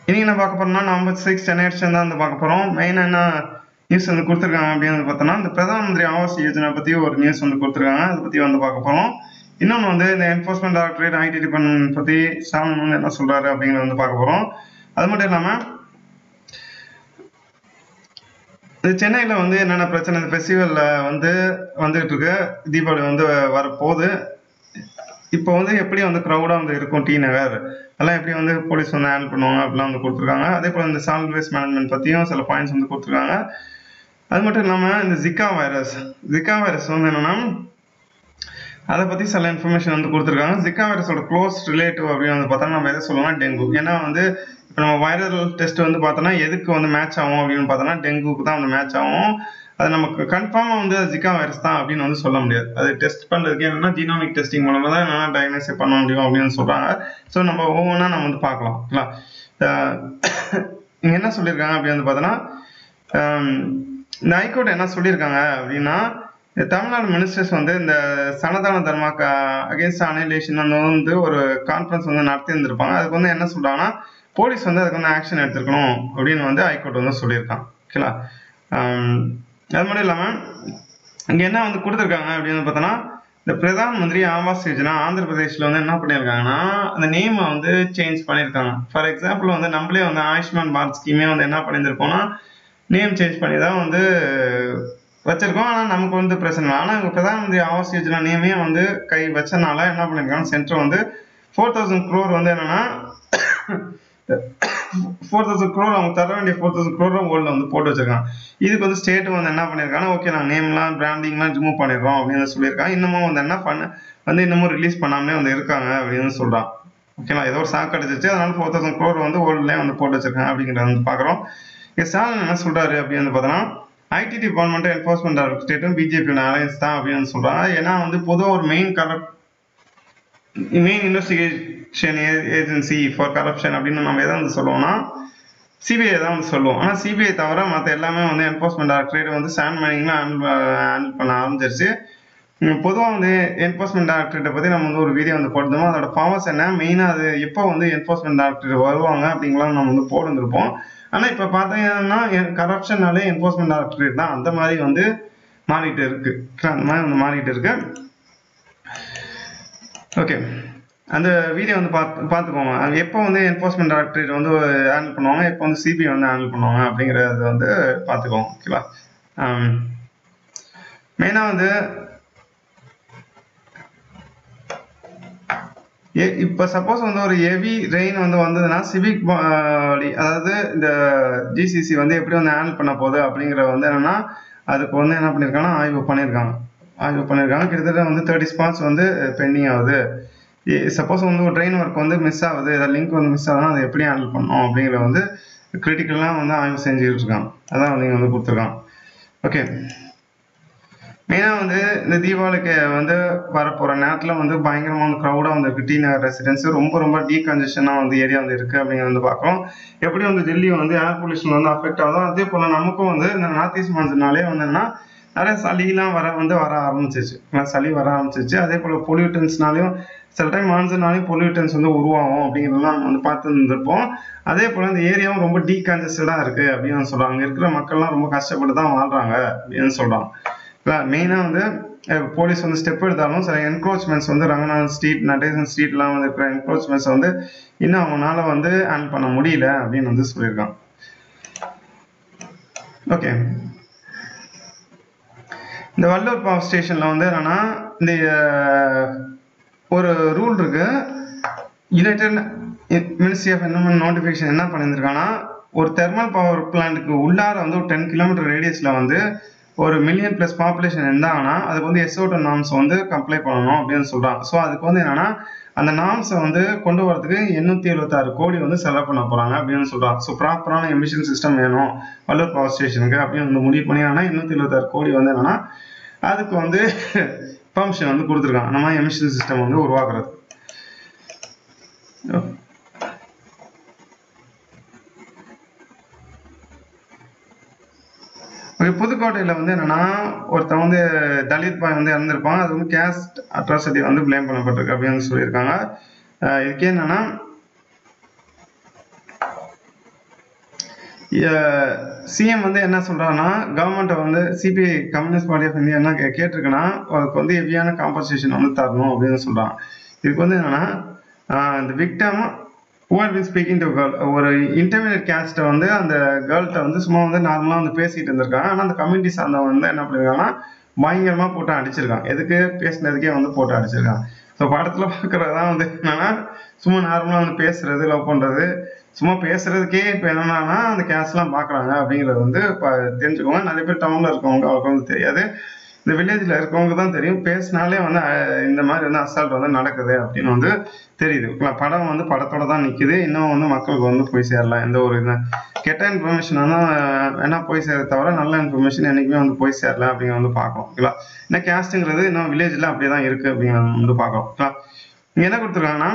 இன்னைக்கு என்ன பார்க்க போறோம்னா நவம்பர் சிக்ஸ் சென்னை எடிஷன் தான் வந்து பார்க்க போறோம் மெயினாக என்ன நியூஸ் வந்து கொடுத்துருக்காங்க அப்படின்னு வந்து பார்த்தோம்னா இந்த பிரதான் மந்திரி ஆவாஸ் யோஜனா பத்தி ஒரு நியூஸ் வந்து கொடுத்துருக்காங்க அதை பத்தி வந்து பார்க்க போறோம் இன்னொன்று வந்து இந்த என்ஃபோர்ஸ்மெண்ட் டைரக்டரேட் ஐடி டிபார்ட்மெண்ட் பத்தி ஸ்டாலின் வந்து என்ன சொல்றாரு அப்படிங்கிறத வந்து பார்க்க போறோம் அது மட்டும் இல்லாம இது சென்னையில் வந்து என்னென்ன பிரச்சனை இந்த ஃபெஸ்டிவலில் வந்து வந்துகிட்டு இருக்கு தீபாவளி வந்து வரப்போகுது இப்போ வந்து எப்படி வந்து க்ரௌடாக வந்து இருக்கும் டி நகர் அதெல்லாம் எப்படி வந்து போலீஸ் வந்து ஹேண்டில் பண்ணுவாங்க அப்படிலாம் வந்து கொடுத்துருக்காங்க அதே போல் இந்த சால்ட் வேஸ்ட் மேனேஜ்மெண்ட் பற்றியும் சில பாயிண்ட்ஸ் வந்து கொடுத்துருக்காங்க அது மட்டும் இல்லாமல் இந்த ஜிகா வைரஸ் ஜிகா வைரஸ் வந்து என்னென்னா அதை பற்றி சில இன்ஃபர்மேஷன் வந்து கொடுத்துருக்காங்க ஜிகா வைரஸோட க்ளோஸ் ரிலேட்டிவ் அப்படின்னு வந்து பார்த்தா நம்ம எதை சொல்லலாம் டெங்கு ஏன்னா வந்து இப்போ நம்ம வைரல் டெஸ்ட் வந்து பார்த்தோன்னா எதுக்கு வந்து மேட்ச் ஆகும் அப்படின்னு பார்த்தோன்னா டெங்குக்கு தான் வந்து மேட்ச் ஆகும் அது நமக்கு கன்ஃபார்மாக வந்து ஜிகா வைரஸ் தான் அப்படின்னு வந்து சொல்ல முடியாது அது டெஸ்ட் பண்ணுறதுக்கு என்னன்னா ஜீனாமிக் டெஸ்டிங் மூலமாக தான் என்னென்ன டயக்னோஸ் பண்ண முடியும் அப்படின்னு சொல்கிறாங்க ஸோ நம்ம ஒவ்வொன்றா நம்ம வந்து பார்க்கலாம் இங்கே என்ன சொல்லியிருக்காங்க அப்படின்னு வந்து பார்த்தோன்னா இந்த ஹைகோர்ட் என்ன சொல்லியிருக்காங்க அப்படின்னா தமிழ்நாடு மினிஸ்டர்ஸ் வந்து இந்த சனதான தர்மா அகேன்ஸ்ட் அனலேஷன் வந்து வந்து ஒரு கான்ஃபரன்ஸ் வந்து நடத்தி இருந்திருப்பாங்க அதுக்கு வந்து என்ன சொல்றாங்கன்னா போலீஸ் வந்து அதுக்கு வந்து ஆக்ஷன் எடுத்துருக்கணும் அப்படின்னு வந்து ஹைகோர்ட் வந்து சொல்லியிருக்காங்க ஓகேங்களா அது மட்டும் இல்லாமல் இங்கே என்ன வந்து கொடுத்துருக்காங்க அப்படின்னு பார்த்தோன்னா இந்த பிரதான் மந்திரி ஆவாஸ் யோஜனா ஆந்திர பிரதேஷில் வந்து என்ன பண்ணியிருக்காங்கன்னா அந்த நேமை வந்து சேஞ்ச் பண்ணியிருக்காங்க ஃபார் எக்ஸாம்பிள் வந்து நம்மளே வந்து ஆயுஷ்மான் பாரத் ஸ்கீமே வந்து என்ன பண்ணியிருக்கோம்னா நேம் சேஞ்ச் பண்ணி தான் வந்து வச்சிருக்கோம் ஆனால் நமக்கு வந்து பிரச்சனை இல்லை ஆனால் இவங்க பிரதான் மந்திரி ஆவாஸ் யோஜனா நேமே வந்து கை வச்சனால என்ன பண்ணியிருக்காங்க சென்டர் வந்து ஃபோர் தௌசண்ட் க்ரோர் வந்து என்னன்னா ஃபோர் தௌசண்ட் க்ரோர் அவங்க தர வேண்டிய ஃபோர் தௌசண்ட் க்ரோர் ஓல்டில் வந்து போட்டு வச்சிருக்காங்க இதுக்கு வந்து ஸ்டேட் வந்து என்ன பண்ணியிருக்காங்க ஓகே நாங்கள் நேம்லாம் பிராண்டிங்லாம் ரிமூவ் பண்ணிடுறோம் அப்படின்னு சொல்லியிருக்காங்க இன்னமும் வந்து என்ன பண்ண வந்து இன்னமும் ரிலீஸ் பண்ணாமலே வந்து இருக்காங்க அப்படின்னு சொல்கிறான் ஓகேங்களா ஏதோ ஒரு சாக்கு அடிச்சிச்சு அதனால ஃபோர் தௌசண்ட் க்ரோர் வந்து ஓல்ட்லேயே வந்து போட்டு வச்சிருக்காங்க அப்படிங்கிறத வந்து பார்க்குறோம் இங்கே ஸ்டாலின் என்ன சொல்கிறாரு அப்படின்னு வந்து பார்த்தோன்னா ஐடி டிபார்ட்மெண்ட் என்ஃபோர்ஸ்மெண்ட் டைரக்டரேட்டும் பிஜேபி அலையன்ஸ் தான் அப்படின்னு சொல்றாங்க ஏன்னா வந்து பொதுவாக ஒரு main corrupt main investigation agency for corruption அப்படின்னு நம்ம எதை வந்து சொல்லுவோம்னா சிபிஐ தான் வந்து சொல்லுவோம் ஆனால் சிபிஐ தவிர மற்ற எல்லாமே வந்து என்ஃபோர்ஸ்மெண்ட் டைரக்டரேட் வந்து ஸ்டாண்ட் மைனிங்லாம் ஹேண்டில் பண்ண ஆரம்பிச்சிருச்சு பொதுவாக வந்து என்ஃபோர்ஸ்மெண்ட் டைரக்டரேட்டை பற்றி நம்ம வந்து ஒரு வீடியோ வந்து போட்டுருந்தோம் அதோட பவர்ஸ் என்ன மெயினாக அது எப்போ வந்து என்ஃபோர்ஸ்மெண்ட் டைரக்டரேட் வருவாங்க அப்படிங்கலாம் நம்ம வந்து போட்டுருந்துருப்போம் ஆனால் இப்போ பார்த்தீங்கன்னா கரப்ஷனாலே என்ஃபோர்ஸ்மெண்ட் டைரக்டரேட் தான் அந்த மாதிரி வந்து மாறிட்டு இருக்கு அந்த மாதிரி வந்து மாறிட்டு இருக்கு ஓகே அந்த வீடியோ வந்து பார்த்து பார்த்துக்கோங்க அது எப்போ வந்து என்ஃபோர்ஸ்மெண்ட் டைரக்டரேட் வந்து ஹேண்டில் பண்ணுவாங்க எப்போ வந்து சிபிஐ வந்து ஹேண்டில் பண்ணுவாங்க அப்படிங்கிறத வந்து பார்த்துக்கோங்க ஓகேவா மெயினாக வந்து இப்போ சப்போஸ் வந்து ஒரு ஹெவி ரெயின் வந்து வந்ததுன்னா சிவிக் பாடி அதாவது இந்த ஜிசிசி வந்து எப்படி வந்து ஹேண்டில் பண்ண போகுது அப்படிங்கிறத வந்து என்னன்னா அதுக்கு வந்து என்ன பண்ணியிருக்காங்கன்னா ஆய்வு பண்ணியிருக்காங்க ஆய்வு பண்ணியிருக்காங்க கிட்டத்தட்ட வந்து தேர்ட்டி ஸ்பாட்ஸ் வந்து பெண்டிங் ஆகுது சப்போஸ் வந்து ஒரு ட்ரெயின் ஒர்க் வந்து மிஸ் ஆகுது ஏதாவது லிங்க் வந்து மிஸ் ஆகுதுன்னா அதை எப்படி ஹேண்டில் பண்ணணும் அப்படிங்கிற வந்து கிரிட்டிக்கலாக வந்து ஆய்வு செஞ்சுக்கிட்டு இருக்காங்க அதான் வந்து இங்கே வந்து கொடுத்துருக்காங்க ஓகே மெயினாக வந்து இந்த தீபாவளிக்கு வந்து வரப்போகிற நேரத்தில் வந்து பயங்கரமான க்ரௌடாக வந்து டி நகர் ரெசிடென்ஸ் ரொம்ப ரொம்ப டீகன்ஜஷனாக வந்து ஏரியா வந்து இருக்குது அப்படிங்கிறத வந்து பார்க்குறோம் எப்படி வந்து டெல்லி வந்து ஏர் பொல்யூஷன் வந்து அஃபெக்ட் ஆகுதோ அதே போல் நமக்கும் வந்து இந்த நார்த் ஈஸ்ட் மான்சூனாலே வந்து என்னன்னா நிறைய சளிலாம் வர வந்து வர ஆரம்பிச்சிச்சு சளி வர ஆரம்பிச்சிச்சு அதே போல் பொல்யூட்டன்ஸ்னாலையும் சில டைம் மான்சூனாலையும் பொல்யூட்டன்ஸ் வந்து உருவாகும் அப்படிங்கிறதெல்லாம் நம்ம வந்து பார்த்து இருந்திருப்போம் அதே போல் இந்த ஏரியாவும் ரொம்ப டீகன்ஜஸ்டடாக இருக்குது அப்படின்னு சொல்கிறாங்க அங்கே இருக்கிற மக்கள்லாம் ரொம்ப கஷ்டப்பட்டு தான் வாழ்கிறாங்க அப்படின்னு சொல்கிறாங்க மெயினாக வந்து போலீஸ் வந்து ஸ்டெப் எடுத்தாலும் சில என்க்ரோச்மெண்ட்ஸ் வந்து ரங்கநாதன் ஸ்ட்ரீட் நடேசன் ஸ்ட்ரீட்லாம் வந்து இருக்கிற என்க்ரோச்மெண்ட்ஸ் வந்து இன்னும் அவங்களால வந்து ஹேண்டில் பண்ண முடியல அப்படின்னு வந்து சொல்லியிருக்கான் ஓகே இந்த வல்லூர் பவர் ஸ்டேஷனில் வந்து என்னன்னா இந்த ஒரு ரூல் இருக்கு united ministry of environment notification என்ன பண்ணியிருக்காங்கன்னா ஒரு தெர்மல் பவர் பிளான்ட்டுக்கு உள்ளார வந்து ஒரு டென் கிலோமீட்டர் ரேடியஸில் வந்து ஒரு மில்லியன் ப்ளஸ் பாப்புலேஷன் இருந்தாங்கன்னா அதுக்கு வந்து எஸ்ஓட நாம்ஸ் வந்து கம்ப்ளை பண்ணணும் அப்படின்னு சொல்கிறாங்க ஸோ அதுக்கு வந்து என்னன்னா அந்த நாம்ஸை வந்து கொண்டு வரதுக்கு எண்ணூற்றி எழுபத்தாறு கோடி வந்து செலவு பண்ண போகிறாங்க அப்படின்னு சொல்கிறாங்க ஸோ ப்ராப்பரான எமிஷன் சிஸ்டம் வேணும் வல்லூர் பவர் ஸ்டேஷனுக்கு அப்படின்னு வந்து முடிவு பண்ணி ஆனால் எண்ணூற்றி எழுபத்தாறு கோடி வந்து என்னன்னா அதுக்கு வந்து பர்மிஷன் வந்து கொடுத்துருக்காங்க அந்த மாதிரி எமிஷன் சிஸ்டம் வந்து உருவாக்குறது ஓகே புதுக்கோட்டையில் வந்து என்னன்னா ஒருத்தன் வந்து தலித் பாய் வந்து இறந்துருப்பான் அது வந்து கேஸ்ட் அட்ராசிட்டி வந்து பிளேம் பண்ணப்பட்டிருக்கு அப்படின்னு சொல்லியிருக்காங்க இதுக்கு என்னன்னா சிஎம் வந்து என்ன சொல்றாருன்னா கவர்மெண்ட்டை வந்து CPI communist party of India என்ன கே- கேட்டிருக்குன்னா அதுக்கு வந்து ஹெவியான காம்பன்சேஷன் வந்து தரணும் அப்படின்னு சொல்றாங்க இதுக்கு வந்து என்னன்னா ஆஹ் இந்த victim who had been speaking to girl ஒரு இன்டர்மீடியட் கேஸ்ட்டை வந்து அந்த கேர்ள்கிட்ட வந்து சும்மா வந்து நார்மலாக வந்து பேசிட்டு இருந்திருக்காங்க ஆனால் அந்த கம்யூனிட்டி சார்ந்தவங்க வந்து என்ன பண்ணிருக்காங்கன்னா பயங்கரமாக போட்டு அடிச்சிருக்கான் எதுக்கு பேசினதுக்கே வந்து போட்டு அடிச்சிருக்கான் ஸோ படத்தில் பார்க்குறதுதான் வந்து என்னன்னா சும்மா நார்மலாக வந்து பேசுறது லவ் பண்ணுறது சும்மா பேசுறதுக்கே இப்போ என்னன்னா அந்த கேஸ்லாம் பார்க்குறாங்க அப்படிங்கிறது வந்து இப்போ தெரிஞ்சுக்கோங்க நிறைய பேர் டவுனில் இருக்கவங்க அவங்களுக்கு வந்து தெரியாது இந்த வில்லேஜில் இருக்கவங்க தான் தெரியும் பேசினாலே வந்து அஹ், இந்த மாதிரி வந்து அசால்ட் வந்து நடக்குது அப்படின்னு வந்து தெரியுது ஓகேங்களா? படம் வந்து படத்தோட தான் நிற்குது இன்னும் வந்து மக்களுக்கு வந்து போய் சேரலாம் எந்த ஒரு இது கெட்ட இன்ஃபர்மேஷன் வந்து அஹ், வேணா போய் சேர தவிர நல்ல இன்ஃபர்மேஷன் என்னைக்குமே வந்து போய் சேரல அப்படிங்கிற வந்து பார்க்கலாம் ஓகேங்களா ஏன்னா கேஸ்ட்டுங்கிறது இன்னும் வில்லேஜில் அப்படியே தான் இருக்குது அப்படிங்கிறத வந்து பார்க்கலாம் ஓகேங்களா இங்கே என்ன கொடுத்துருக்காங்கன்னா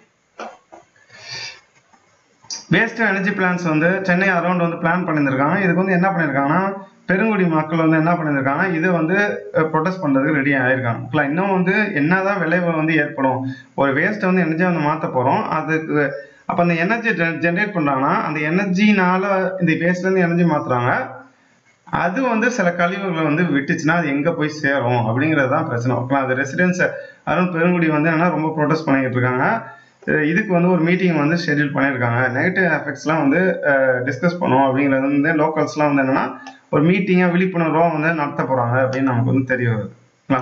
வேஸ்ட் எனர்ஜி பிளான்ஸ் வந்து சென்னை அரௌண்ட் வந்து பிளான் பண்ணியிருக்காங்க இதுக்கு வந்து என்ன பண்ணியிருக்காங்கன்னா பெருங்குடி மக்கள் வந்து என்ன பண்ணியிருக்காங்க இது வந்து ப்ரொடெஸ்ட் பண்ணுறதுக்கு ரெடி ஆயிருக்காங்க ஓகேங்களா இன்னும் வந்து என்னதான் விளைவு வந்து ஏற்படும் ஒரு வேஸ்ட்டை வந்து எனர்ஜியாக வந்து மாற்ற போகிறோம் அதுக்கு அப்போ அந்த எனர்ஜி ஜென்ரேட் பண்ணுறாங்கன்னா அந்த எனர்ஜினால இந்த வேஸ்ட்லேருந்து எனர்ஜி மாற்றுறாங்க அது வந்து சில கழிவுகளை வந்து விட்டுச்சுன்னா அது எங்கே போய் சேரும் அப்படிங்கிறது தான் பிரச்சனை ஓகேங்களா அது ரெசிடென்ஸ் அருண் பெருங்குடி வந்து என்னன்னா ரொம்ப ப்ரொடெஸ்ட் பண்ணிக்கிட்டு இருக்காங்க அஹ் இதுக்கு வந்து ஒரு மீட்டிங் வந்து ஷெட்யூல் பண்ணியிருக்காங்க நெகட்டிவ் எஃபெக்ட்ஸ்லாம் வந்து டிஸ்கஸ் பண்ணுவோம் அப்படிங்கிறது வந்து லோக்கல்ஸ்லாம் வந்து என்னன்னா ஒரு மீட்டிங்காக விழிப்புணர்வாக வந்து நடத்த போகிறாங்க அப்படின்னு நமக்கு வந்து தெரிய வருது ஓகேங்களா?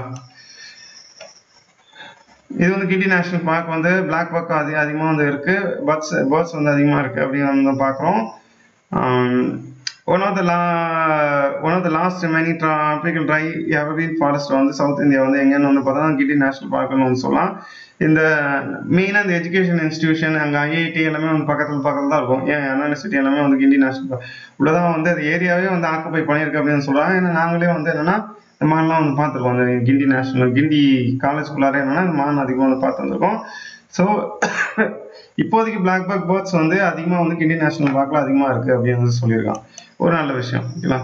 இது வந்து கிண்டி நேஷனல் பார்க் வந்து பிளாக் பக்கம் அதிக அதிகமாக வந்து இருக்கு பர்ட்ஸ் பேர்ட்ஸ் வந்து அதிகமாக இருக்கு அப்படின்னு வந்து பார்க்குறோம் one of the la one of the last remaining tropical dry evergreen forest வந்து சவுத் இந்தியா வந்து எங்கன்னு வந்து பார்த்தா கிண்டி நேஷனல் பார்க்னு வந்து சொல்லலாம் இந்த மெயினாக இந்த எஜுகேஷன் இன்ஸ்டிடியூஷன் அங்கே ஐஐடி எல்லாமே வந்து பக்கத்தில் பக்கத்தில் தான் இருக்கும் ஏன் யூனிவர்சிட்டி எல்லாமே வந்து கிண்டி நேஷனல் பார்க் உள்ளதான் வந்து அது ஏரியாவே வந்து ஆக்குப்பை பண்ணியிருக்கு அப்படின்னு சொல்கிறாங்க ஏன்னா நாங்களே வந்து என்னன்னா இந்த மாதிரிலாம் வந்து பார்த்துருக்கோம் அந்த கிண்டி நேஷனல் கிண்டி காலேஜ்குள்ளார என்னன்னா இந்த மாதிரி அதிகமாக வந்து பார்த்து வந்திருக்கோம் ஸோ இப்போதைக்கு பிளாக் பேக் பேர்ட்ஸ் வந்து அதிகமாக வந்து கிண்டி நேஷனல் பார்க்கில் அதிகமாக இருக்குது அப்படின்னு வந்து சொல்லியிருக்கான் ஒரு நல்ல விஷயம் ஓகேங்களா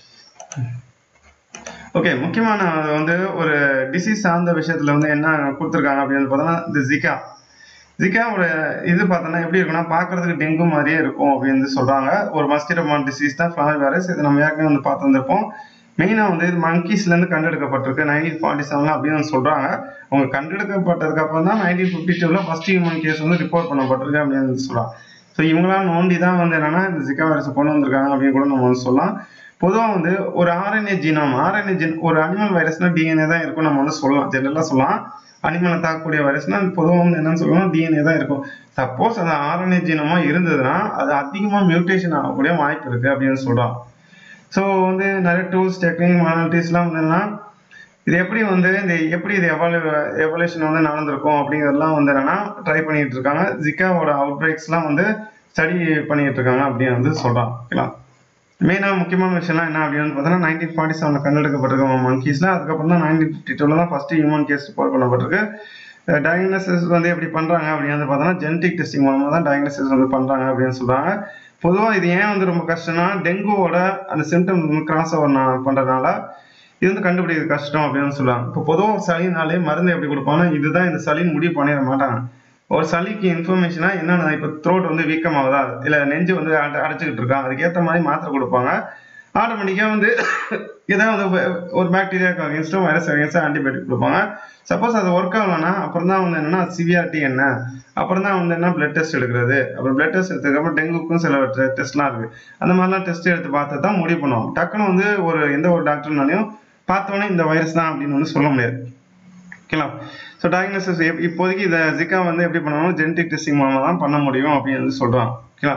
ஓகே முக்கியமான அது வந்து ஒரு டிசீஸ் சார்ந்த விஷயத்துல வந்து என்ன கொடுத்துருக்காங்க அப்படின்னு பார்த்தோம்னா இந்த ஜிகா ஜிகாவோட இது பார்த்தோன்னா எப்படி இருக்குன்னா பார்க்கறதுக்கு டெங்கு மாதிரியே இருக்கும் அப்படின்னு சொல்றாங்க ஒரு மஸ்கிட்டோமான் டிசீஸ் தான் ஃபிளாய் வைரஸ் இது நம்ம ஏற்கனவே வந்து பார்த்து வந்திருப்போம் மெயினாக வந்து இது monkeysல இருந்து கண்டெடுக்கப்பட்டிருக்கு நைன்டீன் ஃபார்ட்டி செவன்ல அப்படின்னு சொல்றாங்க அவங்க கண்டெடுக்கப்பட்டதுக்கு அப்புறம் தான் நைன்டீன் ஃபிஃப்டி டூவில் ஃபர்ஸ்ட் ஹியூமன் கேஸ் வந்து ரிப்போர்ட் பண்ணப்பட்டிருக்கு அப்படின்னு சொல்றாங்க ஸோ இவங்களாம் நோண்டி தான் வந்து என்னன்னா இந்த ஜிகா வைரஸை கொண்டு வந்திருக்காங்க அப்படின்னு கூட நம்ம வந்து சொல்லலாம் பொதுவாக வந்து ஒரு ஆர்என்ஏ ஜீனம் ஆர்என்ஏ ஜீன் ஒரு அனிமல் வைரஸ்னா டிஎன்ஏ தான் இருக்கும் நம்ம வந்து சொல்லலாம் ஜெனரலாக சொல்லலாம் அனிமலை தாக்கக்கூடிய வைரஸ்னா பொதுவாக வந்து என்னன்னு சொல்லணும் டிஎன்ஏ தான் இருக்கும் சப்போஸ் அது ஆர்என்ஏ ஜீனமா இருந்ததுன்னா அது அதிகமாக மியூட்டேஷன் ஆகக்கூடிய வாய்ப்பு இருக்கு அப்படின்னு சொல்றோம் ஸோ வந்து நிறைய டூல்ஸ் டெக்னிக் மாடலிட்டிஸ்லாம் வந்து என்னன்னா இது எப்படி வந்து இந்த எப்படி இது எவாலு எவல்யூஷன் வந்து நடந்திருக்கும் அப்படிங்கிறதெல்லாம் வந்து என்னன்னா ட்ரை பண்ணிட்டு இருக்காங்க ஜிக்காவோட அவுட் பிரேக்ஸ்லாம் வந்து ஸ்டடி பண்ணிட்டு இருக்காங்க அப்படின்னு வந்து சொல்றான் ஓகேங்களா மெயினாக முக்கியமான விஷயம்லாம் என்ன அப்படின்னு பார்த்தோன்னா நைன்டீன் ஃபார்ட்டி செவனில் கண்டெடுக்கப்பட்டிருக்க மங்கீஸில் அதுக்கப்புறம் தான் நைன்டீன் ஃபிஃப்டி டூவில் தான் ஃபஸ்ட்டு ஹியூமன் கேஸ் ரிப்போர்ட் பண்ணப்பட்டிருக்கு டயக்னோசிஸ் வந்து எப்படி பண்ணுறாங்க அப்படின்னு வந்து பார்த்தோன்னா ஜெனடிக் டெஸ்டிங் மூலமாக தான் டயக்னோசிஸ் வந்து பண்ணுறாங்க அப்படின்னு சொல்கிறாங்க பொதுவாக இது ஏன் வந்து ரொம்ப கஷ்டம்னா டெங்குவோட அந்த சிம்டம் வந்து கிராஸ் ஓவர் பண்ணுறதுனால இது வந்து கண்டுபிடிக்கிறது கஷ்டம் அப்படின்னு சொல்லுவாங்க இப்போ பொதுவாக ஒரு சளினாலே மருந்து எப்படி கொடுப்பாங்கன்னா இதுதான் இந்த சளின்னு முடிவு பண்ணிட மாட்டாங்க ஒரு சளிக்கு இன்ஃபர்மேஷனா என்னென்ன இப்போ த்ரோட் வந்து வீக்கமாகுதா இல்லை நெஞ்சு வந்து அட- அடைச்சிக்கிட்டு இருக்கா அதுக்கேற்ற மாதிரி மாத்திரை கொடுப்பாங்க ஆட்டோமேட்டிக்காக வந்து ஏதாவது ஒரு- ஒரு பாக்டீரியாவுக்கு அகேன்ஸ்டோ வைரஸ் அகேன்ஸ்டோ ஆன்டிபயோட்டிக் கொடுப்பாங்க சப்போஸ் அது ஒர்க் ஆகலன்னா அப்புறம் தான் வந்து என்னன்னா சிவியாரிட்டி என்ன அப்புறம் தான் வந்து என்ன பிளட் டெஸ்ட் எடுக்கிறது அப்புறம் பிளட் டெஸ்ட் எடுத்ததுக்கப்புறம் டெங்குக்கும் சில டெஸ்ட்லாம் இருக்கு அந்த மாதிரிலாம் டெஸ்ட் எடுத்து பார்த்து தான் முடிவு பண்ணுவாங்க டக்குன்னு வந்து ஒரு எந்த ஒரு டாக்டர்னாலையும் பார்த்தோன்னே இந்த வைரஸ் தான் அப்படின்னு வந்து சொல்ல முடியாது ஓகேங்களா ஸோ டயக்னோசிஸ் இப்போதைக்கு இதை ஜிகா வந்து எப்படி பண்ணணும் ஜெனடிக் டெஸ்டிங் மூலமாக தான் பண்ண முடியும் அப்படின்னு வந்து சொல்கிறான் ஓகேங்களா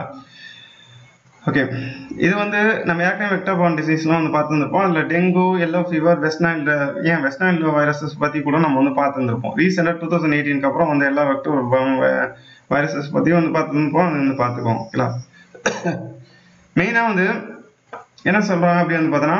ஓகே இது வந்து நம்ம ஏற்கனவே வெக்டர்பான் டிசீஸ்லாம் வந்து பார்த்துருந்துருப்போம் அதில் dengue yellow fever West Nile ஏன் வெஸ்ட் நைல் வைரஸஸ் பற்றி கூட நம்ம வந்து பார்த்துருந்துருப்போம் ரீசெண்டாக டூ தௌசண்ட் எயிட்டீனுக்கு அப்புறம் வந்து எல்லா வெக்டர் வைரஸஸ் பற்றியும் வந்து பார்த்துருப்போம் அது வந்து பார்த்துக்குவோம் ஓகேங்களா மெயினாக வந்து என்ன சொல்கிறாங்க அப்படின்னு வந்து பார்த்தோன்னா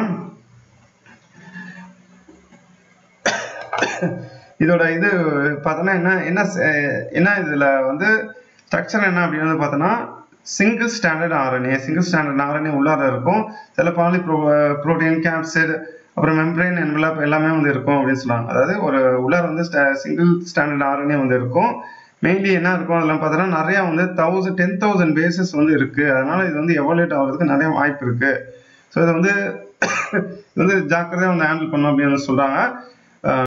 இதோட இது பார்த்தோன்னா என்ன என்ன ச- என்ன இதில் வந்து ஸ்ட்ரக்சர் என்ன அப்படின்னு வந்து பார்த்தோன்னா single standard RNA single standard RNA உள்ளார இருக்கும் சில பாலி ப்ரோ ப்ரோட்டீன் கேப்சிட் அப்புறம் மெம்பரைன் என்வலப் எல்லாமே வந்து இருக்கும் அப்படின்னு சொல்லுவாங்க அதாவது ஒரு உள்ளார வந்து சிங்கிள் ஸ்டாண்டர்ட் ஆர்என்ஏ வந்து இருக்கும் மெயின்லி என்ன இருக்கும் அதெல்லாம் பார்த்தோன்னா நிறைய வந்து தௌசண்ட் டென் தௌசண்ட் பேசஸ் வந்து இருக்கு அதனால இது வந்து எவாலுவேட் ஆகிறதுக்கு நிறைய வாய்ப்பு இருக்கு ஸோ இதை வந்து இது வந்து ஜாக்கிரதையாக வந்து ஹேண்டில் பண்ணணும் அப்படின்னு வந்து சொல்றாங்க